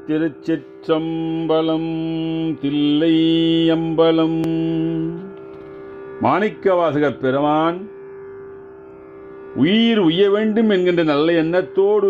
திருச்சிற்றம்பலம் தில்லை அம்பலம் மாணிக்கவாசகப் பெருமான் உயிர் உய்ய வேண்டும் என்கின்ற நல்ல எண்ணத்தோடு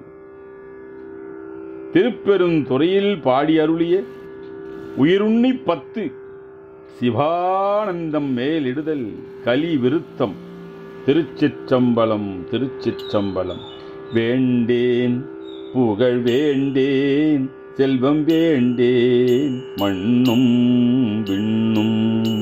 திருப்பெருந்துறையில் பாடி அருளிய உயிருண்ணி பத்து சிவானந்தம் மேலிடுதல் கலி விருத்தம் திருச்சிற்றம்பலம் திருச்சிற்றம்பலம் வேண்டேன் புகழ் வேண்டேன் செல்வம் வேண்டேன் மண்ணும் விண்ணும்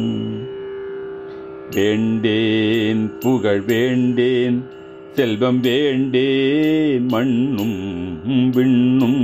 வேண்டேன் புகழ் வேண்டேன் செல்வம் வேண்டேன் மண்ணும் விண்ணும்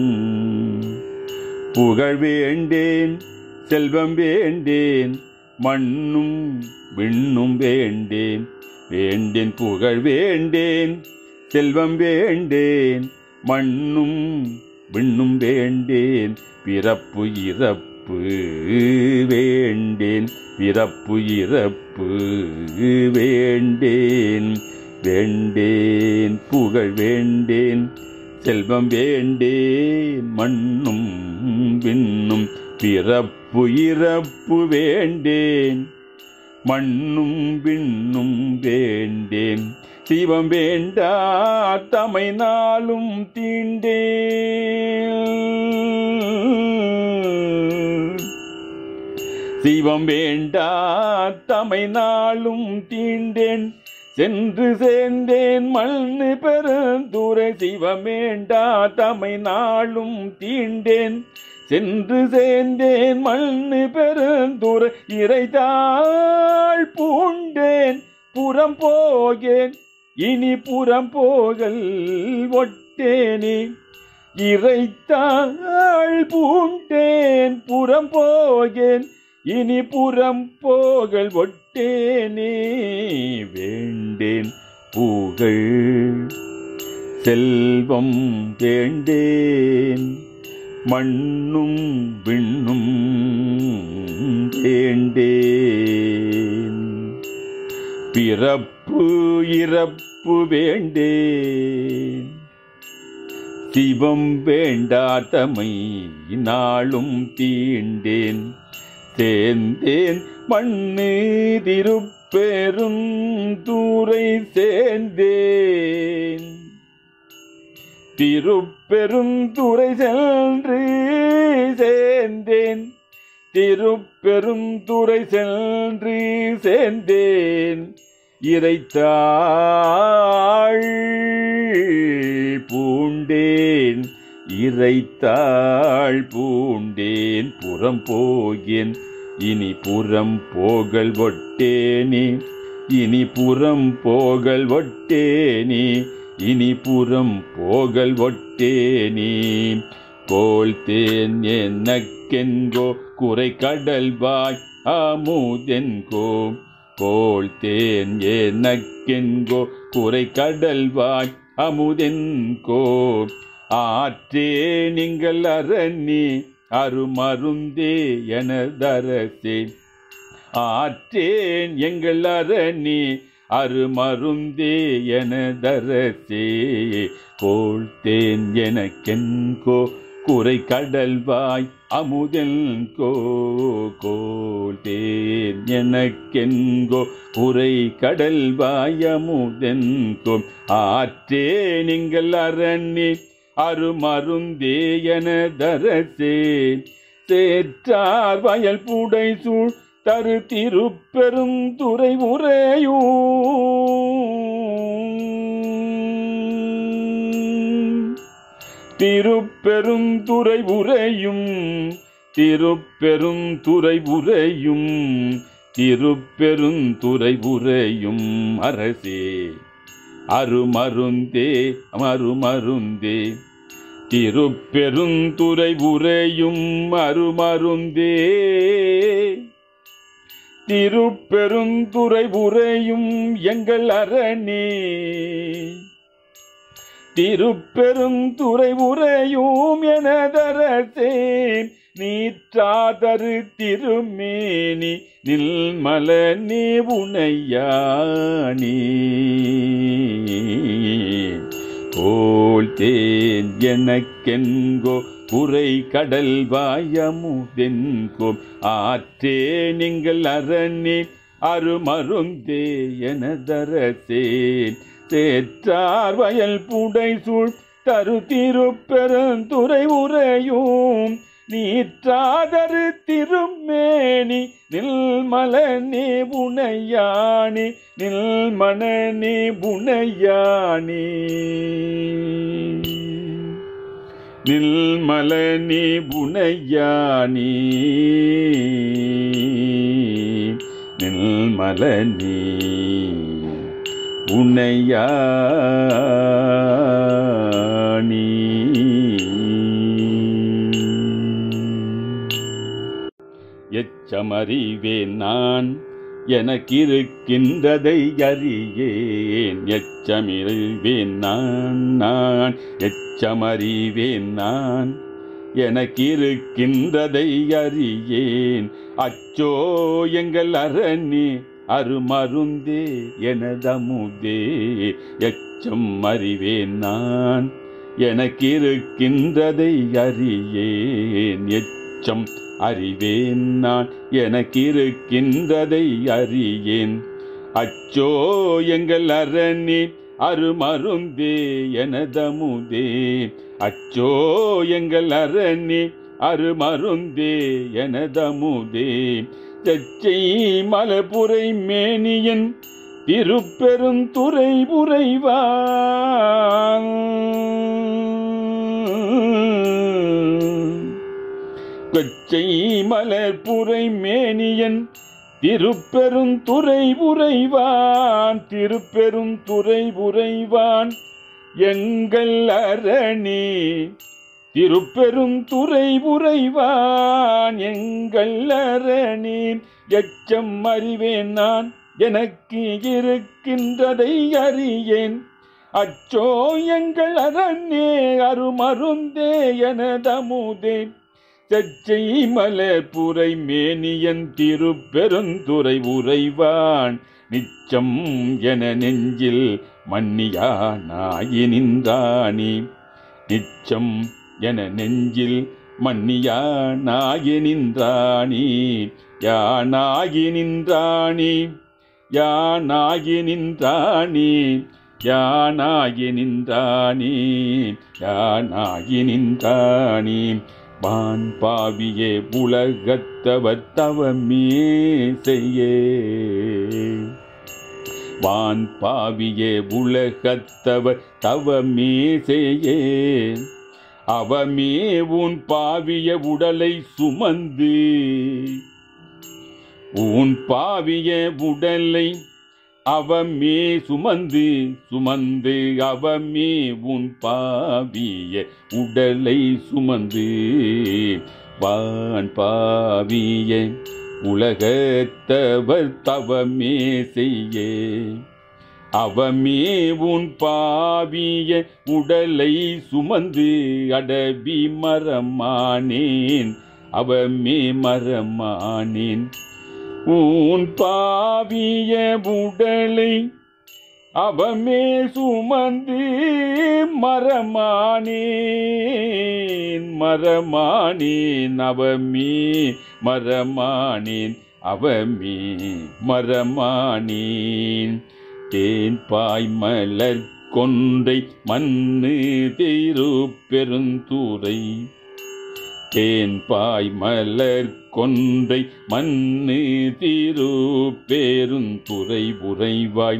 புகழ் வேண்டேன் செல்வம் வேண்டேன் மண்ணும் விண்ணும் வேண்டேன் வேண்டேன் புகழ் வேண்டேன் செல்வம் வேண்டேன் மண்ணும் விண்ணும் வேண்டேன் பிறப்பு இறப்பு வேண்டேன் பிறப்பு இறப்பு வேண்டேன் வேண்டேன் புகழ் வேண்டேன் செல்வம் வேண்டேன் மண்ணும் விண்ணும் பிறப்பு இறப்பு வேண்டேன் மண்ணும் விண்ணும் வேண்டேன் சிவம் வேண்டா தமை நாளும் தீண்டேன் சிவம் வேண்டா தமை நாளும் தீண்டேன் சென்று சேர்ந்தேன் மண்ணு பெருந்துரை சிவம் வேண்டா தமை நாளும் தீண்டேன் சென்று சேர்ந்தேன் மண்ணு பெருந்துரை இறைதாள் பூண்டேன் புறம் போகேன் இனி புறம் போகல் ஒட்டேனே இறைத்தாள் பூண்டேன் புறம் போகேன் இனி புறம் போகல் ஒட்டேனே வேண்டேன் பூகள் செல்வம் வேண்டேன் மண்ணும் விண்ணும் வேண்டேன் பிறப்பு இறப்பு வேண்டேன் சிவம் வேண்டாதமை நாளும் தீண்டேன் சேர்ந்தேன் மண்ணு திருப்பெரும் தூரை சேர்ந்தேன் திருப்பெருந்துறை சென்று சேர்ந்தேன் திருப்பெருந்துறை சென்று சேர்ந்தேன் இறைத்தாள் பூண்டேன் இறைத்தாள் பூண்டேன் புறம் போகேன் இனி புறம் போகல் ஒட்டேனே இனி புறம் போகல் ஒட்டேனே இனி புறம் போகல் ஒட்டேனே கோல் தேன் எனக்கென்கோ குறை கடல்வாய் அமுதென்கோ கோல் தேன் எனக்கென்கோ குறை கடல்வாய் அமுதென்கோ ஆற்றே நீங்கள் அரணி அருமருந்தே எனதரசே ஆற்றேன் எங்கள் அரணி அருமருந்தே எனதரசே கோள் தேன் எனக்கென்கோ குறை கடல்வாய் அமுதென்கோ கோள் தேன் எனக்கென்கோ குறை கடல்வாய் அமுதென்கோ ஆற்றே நீங்கள் அரணி அருமருந்தே எனதரசே சேற்றார் வயல் புடை சூழ் தரு திருப்பெரும் துறை உரையும் திருப்பெருந்துறை உரையும் திருப்பெருந்துறை உரையும் திருப்பெருந்துறை உரையும் அரசே அருமருந்தே அருமருந்தே திருப்பெருந்துறை உரையும் அருமருந்தே திருப்பெருந்துறை உரையும் எங்கள் அரணி திருப்பெருந்துறை உரையும் எனதரசேன் நீற்றாதரு திருமேனி நில்மல நீ உனையானே கோல் தேன் எனக்கென்கோ புரை கடல் வாயமுதென்கோம் ஆற்றே நீங்கள் அரணே அருமருந்தே எனதரசேன் சேற்றார் வயல் புடை சூழ் தரு திருப்பெருந்துறை உரையும் நீற்றாதரு திருமேனி நில்மலனே புனையானி நில்மணனே புனையானி நில்மலனே புனையானி நில்மலனே புனையானி எச்சமறிவேன் நான் எனக்கிருக்கின்றதை அறியேன் எச்சமிருவேன் நான் நான் எச்சமறிவேன் நான் எனக்கிருக்கின்றதை அறியேன் அச்சோ எங்கள் அரணே அருமருந்தே எனதமுதே எச்சம் அறிவேன் நான் எனக்கிருக்கின்றதை அறியேன் எச்சம் அறிவேன் நான் எனக்கிருக்கின்றதை அறியேன் அச்சோ எங்கள் அரணே அருமருந்தே எனதமுதே அச்சோ எங்கள் அரணே அருமருந்தே எனதமுதே செச்சை மலபுரை மேனியன் திருப்பெருந்துறை புரைவான் கொச்சை மலர்புரை மேனியன் திருப்பெருந்துறை உறைவான் திருப்பெருந்துறை உறைவான் எங்கள் அரணி திருப்பெருந்துறை உறைவான் எங்கள் அரணி எச்சம் அறிவேன் நான் எனக்கு இருக்கின்றதை அறியேன் அச்சோ எங்கள் அரணே அருமருந்தே எனதமுதே செச்சை மலர்புரை மேனியன் திருப்பெருந்துறை உறைவான் நிச்சம் என நெஞ்சில் மன்னியா நாயி நின்றானி நிச்சம் என நெஞ்சில் மன்னியா நாயி நின்றானி யானாகி நின்றானி யானாகி நின்றானி யானாகி நின்றானி யானாகி நின்றானி வான் பாவியே உலகத்தவர் தவமே செய்யே வான் பாவியே உலகத்தவர் தவமே செய்யே அவமே உன் பாவிய உடலை சுமந்து உன் பாவிய உடலை அவமே சுமந்து சுமந்து அவமே உன் பாவிய உடலை சுமந்து வான் பாவிய உலகத்தவர் தவமே செய்ய அவமே உன் பாவிய உடலை சுமந்து அடவி மரமானேன் அவமே மரமானேன் உன் பாவிய உடலை அவமே சுமந்து மரமானேன் மரமானேன் அவமே மரமானேன் அவமே மரமானேன் தேன் பாய் மலர் கொன்றை மண்ணு தேரு பெருந்துரை தேன் பாய் மலர் கொன்றை மண்ணு தீரு பேருந்துறை உறைவாய்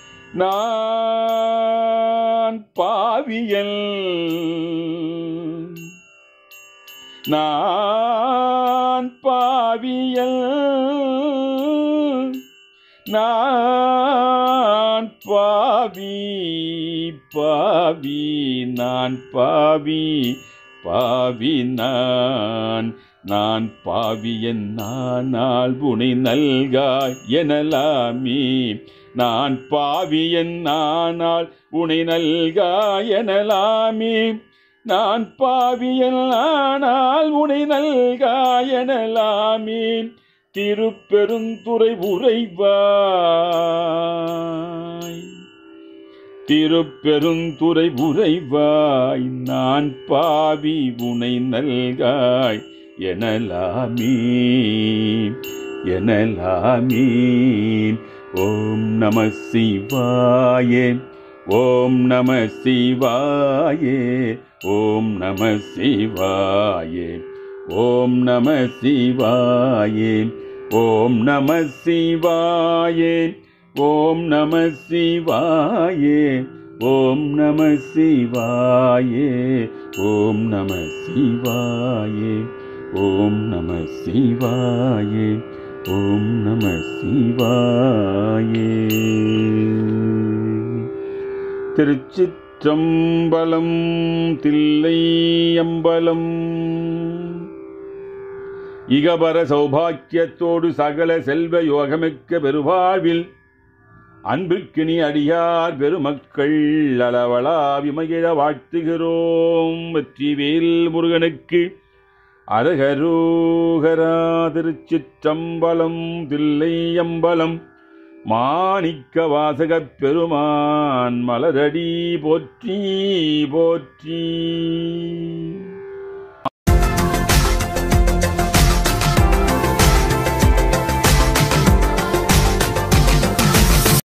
நான் பாவியல் நான் பாவியல் நான் பாவி பாவி நான் பாவி பாவி நான் நான் பாவியன் நானால் புனை நல்காய் எனலாமே நான் பாவியன் நானால் உனை நல்காய் எனலாமே நான் பாவியன் ஆனால் உனை நல்காய் எனலாமே திருப்பெருந்துறை உறைவாய் திருப்பெருந்துறை உறைவாய் நான் பாவி உனை நல்காய் எனலாமே எனலாமே ஓம் நம சிவாயே ஓம் நம சிவாயே ஓம் நம சிவாயே ஓம் நம சிவாயே ஓம் நம சிவாயே ஓம் நம சிவாயே ஓம் நம சிவாயே ஓம் நம சிவாயே ஓம் நம சிவாயே ஓம் நம சிவாயே திருச்சிற்றம்பலம் தில்லை அம்பலம் இகபர சௌபாக்கியத்தோடு சகல செல்வ யோகமிக்க பெருவாழ்வில் அன்புக்கினி அடியார் பெருமக்கள் அளவலா விமகிழ வாழ்த்துகிறோம் வெற்றிவேல் முருகனுக்கு அரகரோகரா திருச்சிற்றம்பலம் தில்லையம்பலம் மாணிக்க வாசகப் பெருமான் மலரடி போற்றி போற்றி